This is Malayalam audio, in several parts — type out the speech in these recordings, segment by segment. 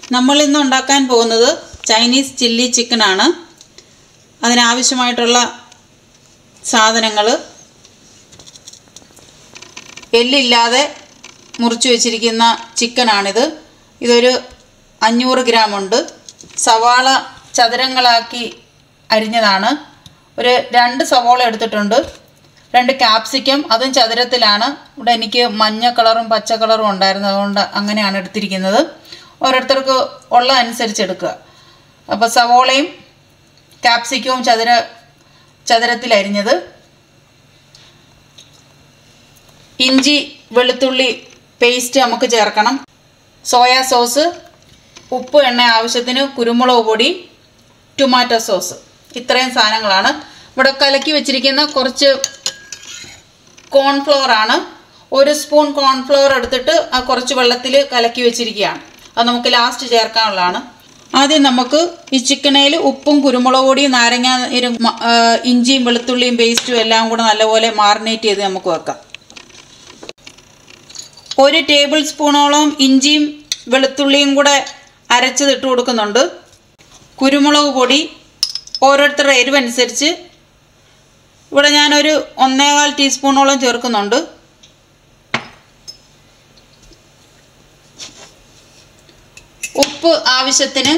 നമ്മൾ ഇന്ന് ഉണ്ടാക്കാൻ പോകുന്നത് ചൈനീസ് ചില്ലി ചിക്കൻ ആണ് അതിനാവശ്യമായിട്ടുള്ള സാധനങ്ങൾ എല്ലില്ലാതെ മുറിച്ച് വെച്ചിരിക്കുന്ന ചിക്കനാണിത് ഇതൊരു അഞ്ഞൂറ് ഗ്രാം ഉണ്ട് സവാള ചതുരങ്ങളാക്കി അരിഞ്ഞതാണ് ഒരു രണ്ട് സവാള എടുത്തിട്ടുണ്ട് രണ്ട് ക്യാപ്സിക്കം അതും ചതുരത്തിലാണ് ഇവിടെ എനിക്ക് മഞ്ഞ കളറും പച്ച കളറും ഉണ്ടായിരുന്നു അതുകൊണ്ട് അങ്ങനെയാണ് എടുത്തിരിക്കുന്നത് ഓരോരുത്തർക്ക് ഉള്ള അനുസരിച്ച് എടുക്കുക അപ്പോൾ സവോളയും ക്യാപ്സിക്കവും ചതുര ചതുരത്തിൽ അരിഞ്ഞത് ഇഞ്ചി വെളുത്തുള്ളി പേസ്റ്റ് നമുക്ക് ചേർക്കണം സോയാ സോസ് ഉപ്പ് എണ്ണ ആവശ്യത്തിന് കുരുമുളക് പൊടി ടൊമാറ്റോ സോസ് ഇത്രയും സാധനങ്ങളാണ് ഇവിടെ കലക്കി വെച്ചിരിക്കുന്ന കുറച്ച് കോൺഫ്ലോർ ആണ് ഒരു സ്പൂൺ കോൺഫ്ലോർ എടുത്തിട്ട് ആ കുറച്ച് വെള്ളത്തിൽ കലക്കി വെച്ചിരിക്കുകയാണ് അത് നമുക്ക് ലാസ്റ്റ് ചേർക്കാനുള്ളതാണ് ആദ്യം നമുക്ക് ഈ ചിക്കനയിൽ ഉപ്പും കുരുമുളക് പൊടിയും നാരങ്ങ നീരും മ- ആ, ഇഞ്ചിയും വെളുത്തുള്ളിയും പേസ്റ്റും എല്ലാം കൂടെ നല്ലപോലെ മാറിനേറ്റ് ചെയ്ത് നമുക്ക് വെക്കാം ഒരു ടേബിൾ സ്പൂണോളം ഇഞ്ചിയും വെളുത്തുള്ളിയും കൂടെ അരച്ചത് ഇട്ട് കൊടുക്കുന്നുണ്ട് കുരുമുളക് പൊടി ഓരോരുത്തരുടെ എരിവനുസരിച്ച് ഇവിടെ ഞാനൊരു ഒന്നേകാൽ ടീസ്പൂണോളം ചേർക്കുന്നുണ്ട് ഉപ്പ് ആവശ്യത്തിന്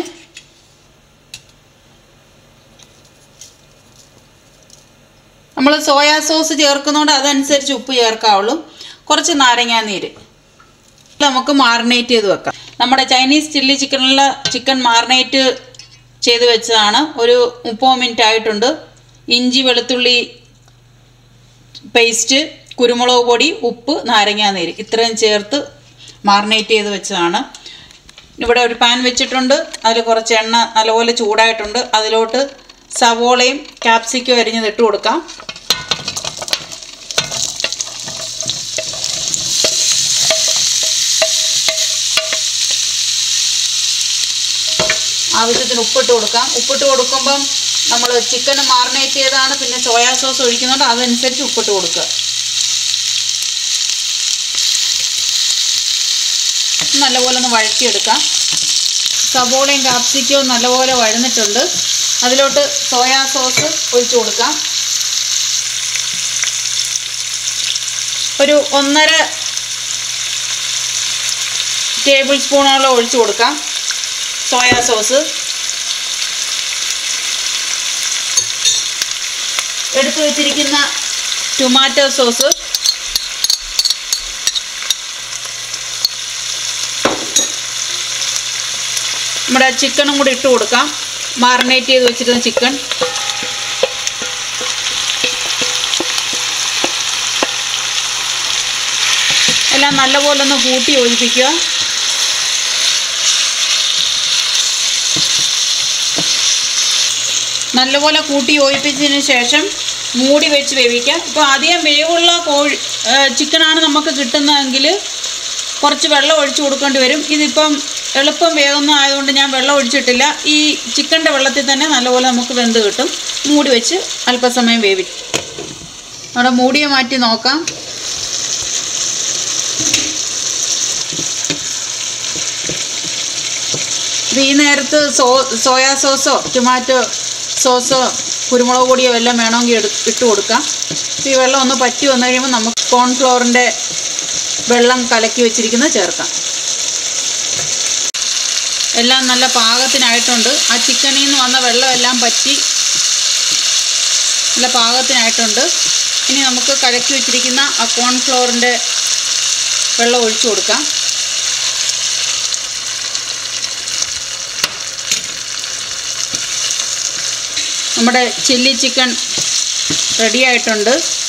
നമ്മൾ സോയാ സോസ് ചേർക്കുന്നതുകൊണ്ട് അതനുസരിച്ച് ഉപ്പ് ചേർക്കാവുള്ളൂ കുറച്ച് നാരങ്ങാനീര് നമുക്ക് മാറിനേറ്റ് ചെയ്ത് വെക്കാം നമ്മുടെ ചൈനീസ് ചില്ലി ചിക്കനിലുള്ള ചിക്കൻ മാറിനേറ്റ് ചെയ്ത് വെച്ചതാണ് ഒരു മുപ്പത് മിനിറ്റ് ആയിട്ടുണ്ട് ഇഞ്ചി വെളുത്തുള്ളി പേസ്റ്റ് കുരുമുളക് പൊടി ഉപ്പ് നാരങ്ങാനീര് ഇത്രയും ചേർത്ത് മാറിനേറ്റ് ചെയ്ത് വെച്ചതാണ് ഇവിടെ ഒരു പാൻ വെച്ചിട്ടുണ്ട് അതിൽ കുറച്ച് എണ്ണ നല്ലപോലെ ചൂടായിട്ടുണ്ട് അതിലോട്ട് സവോളയും ക്യാപ്സിക്കും അരിഞ്ഞത് ഇട്ട് കൊടുക്കാം ആവശ്യത്തിന് ഉപ്പിട്ട് കൊടുക്കാം ഉപ്പിട്ട് കൊടുക്കുമ്പം നമ്മൾ ചിക്കൻ മാറിനേറ്റ് ചെയ്താണ് പിന്നെ സോയാ സോസ് ഒഴിക്കുന്നുണ്ട് അതനുസരിച്ച് ഉപ്പിട്ട് കൊടുക്കുക നല്ലപോലെ ഒന്ന് വഴറ്റിയെടുക്കാം സവോളയും കാപ്സിക്കവും നല്ലപോലെ വഴന്നിട്ടുണ്ട് അതിലോട്ട് സോയാ സോസ് ഒഴിച്ചു കൊടുക്കാം ഒരു ഒന്നര ടേബിൾ സ്പൂണോളം ഒഴിച്ചു കൊടുക്കാം സോയാ സോസ് എടുത്തു വെച്ചിരിക്കുന്ന ടൊമാറ്റോ സോസ് നമ്മുടെ ചിക്കനും കൂടി ഇട്ട് കൊടുക്കാം മാറിനേറ്റ് ചെയ്ത് വെച്ചിരുന്ന ചിക്കൻ എല്ലാം നല്ലപോലെ ഒന്ന് കൂട്ടി യോജിപ്പിക്കുക നല്ലപോലെ കൂട്ടി യോജിപ്പിച്ചതിന് ശേഷം മൂടി വെച്ച് വേവിക്കാം ഇപ്പോൾ അധികം വേവുള്ള കോഴി ചിക്കനാണ് നമുക്ക് കിട്ടുന്നതെങ്കിൽ കുറച്ച് വെള്ളം ഒഴിച്ചു കൊടുക്കേണ്ടി വരും ഇതിപ്പം എളുപ്പം വേകുന്ന ആയതുകൊണ്ട് ഞാൻ വെള്ളം ഒഴിച്ചിട്ടില്ല ഈ ചിക്കൻ്റെ വെള്ളത്തിൽ തന്നെ നല്ലപോലെ നമുക്ക് വെന്ത് കിട്ടും മൂടി വെച്ച് അല്പസമയം വേവി അവിടെ മൂടിയെ മാറ്റി നോക്കാം ഇത് ഈ നേരത്ത് സോ സോയാ സോസോ ടൊമാറ്റോ സോസോ കുരുമുളക് പൊടിയോ എല്ലാം വേണമെങ്കിൽ എടു ഇട്ട് കൊടുക്കാം ഈ വെള്ളം ഒന്ന് പറ്റി വന്നു കഴിയുമ്പോൾ നമുക്ക് കോൺഫ്ലോറിൻ്റെ വെള്ളം കലക്കി വെച്ചിരിക്കുന്നത് ചേർക്കാം എല്ലാം നല്ല പാകത്തിനായിട്ടുണ്ട് ആ ചിക്കനിൽ നിന്ന് വന്ന വെള്ളമെല്ലാം പറ്റി നല്ല പാകത്തിനായിട്ടുണ്ട് ഇനി നമുക്ക് കലക്കി വെച്ചിരിക്കുന്ന ആ കോൺഫ്ലോറിൻ്റെ വെള്ളം ഒഴിച്ചു കൊടുക്കാം നമ്മുടെ ചില്ലി ചിക്കൻ റെഡി ആയിട്ടുണ്ട്